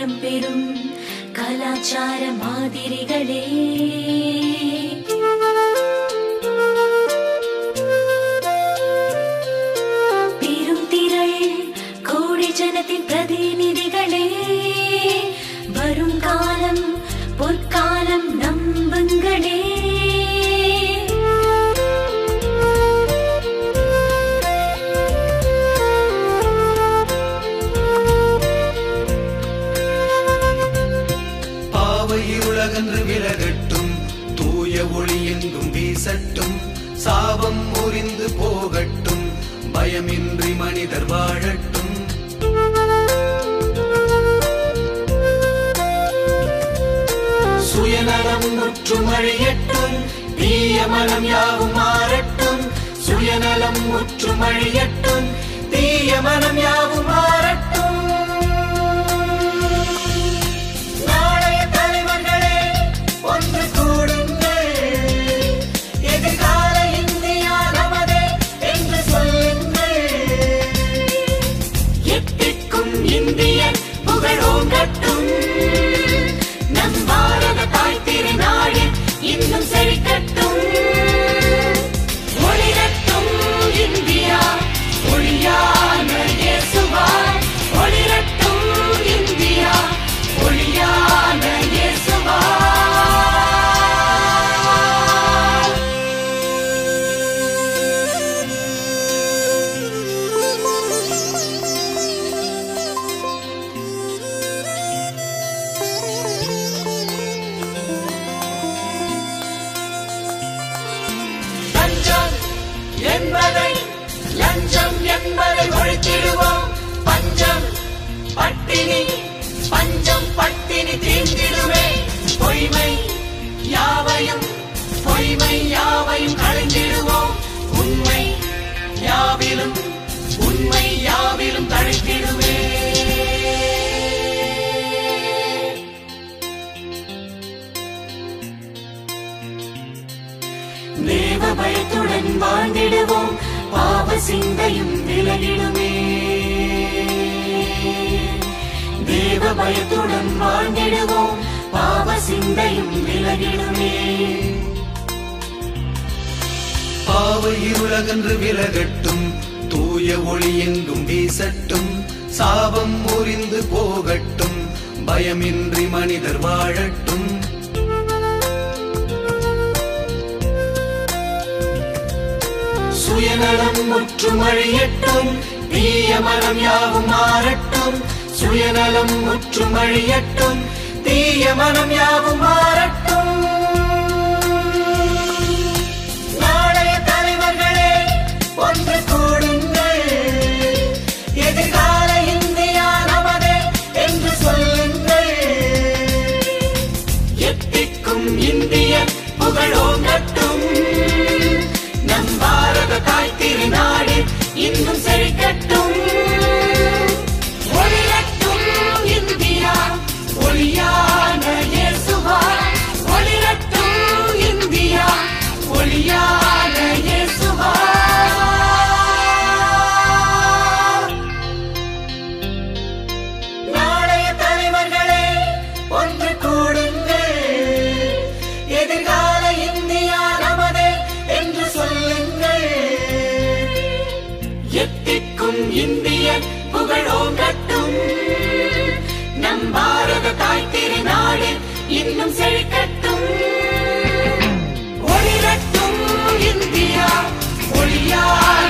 பழம் பெறும் கலாச்சார மாதிரிகளே பெரும் திரள் கோடி ஜனத்தின் பிரதிநிதிகளே வரும் காலம் பொற்காலம் நம்புங்களே பாவை உலகன்று விலகட்டும் தூய ஒளி எங்கும் வீசட்டும் சாபம் முறிந்து போகட்டும் பயமின்றி மனிதர் வாழட்டும் சுயநலம் முற்றும் அழியட்டும் தீய மனம் யாவும் மாறட்டும் சுயநலம் முற்றும் அழியட்டும் தீய மனம் யாவும் மாறட்டும் நாளைய தலைவர்களே ஒன்று கூடுங்கள் எதிர்கால இந்தியா நமதே என்று சொல்லுங்கள் எட்டிக்கும் இந்தியன் புகழோங்கட்டும் நம் பாரத தாய் திருநாடு இன்னும் செழிக்கட்டும் ஒளிரட்டும் இந்தியா ஒளியான இயேசுவாய் ஒளிரட்டும் இந்தியா ஒளியான இயேசுவாய் லஞ்சம் என்பதை லஞ்சம் என்பதை ஒழித்திடுவோம் பஞ்சம் பட்டினி பஞ்சம் பட்டினி தீர்ந்திடுமே பொய்மை யாவையும் பொய்மை யாவையும் களைந்திடுவோம் உண்மை யாவிலும் உண்மை யாவிலும் தழைத்திடுவே தேவ பயத்துடன் வாழ்ந்திடுவோம் பாவ சிந்தையும் விலகிடுமே தேவ பயத்துடன் வாழ்ந்திடுவோம் பாவ சிந்தையும் விலகிடுமே பாவ இருளகன்று விலகட்டும் தூய ஒளி எங்கும் வீசட்டும் சாபம் முறிந்து போகட்டும் பயமின்றி மனிதர் வாழட்டும் சுயநலம் முற்றும் அழியட்டும் தீய மனம் யாவும் மாறட்டும் சுயநலம் முற்றும் அழியட்டும் தீய மனம் யாவும் மாறட்டும் நாளைய தலைவர்களே ஒன்று கூடுங்கள் எதிர்கால இந்தியா நமதே என்று சொல்லுங்கள் எட்டிக்கும் இந்திய புகழோங்கட்டும் நம் பாரத தாய் திருநாடு இன்னும் செழிக்கட்டும் ஒளிரட்டும் இந்தியா ஒளியான இயேசுவாய் ஒளிரட்டும் இந்தியா ஒளியான இயேசுவாய் நாளைய தலைவர்களே ஒன்று கூடுங்கள் எதிர்கால இந்தியா நமதே என்று சொல்லுங்கள் எட்டிக்கும் இந்திய புகழோங்கட்டும் நம் பாரத தாய் திருநாடு இன்னும் செழிக்கட்டும் ஒளிரட்டும் இந்தியா ஒளியா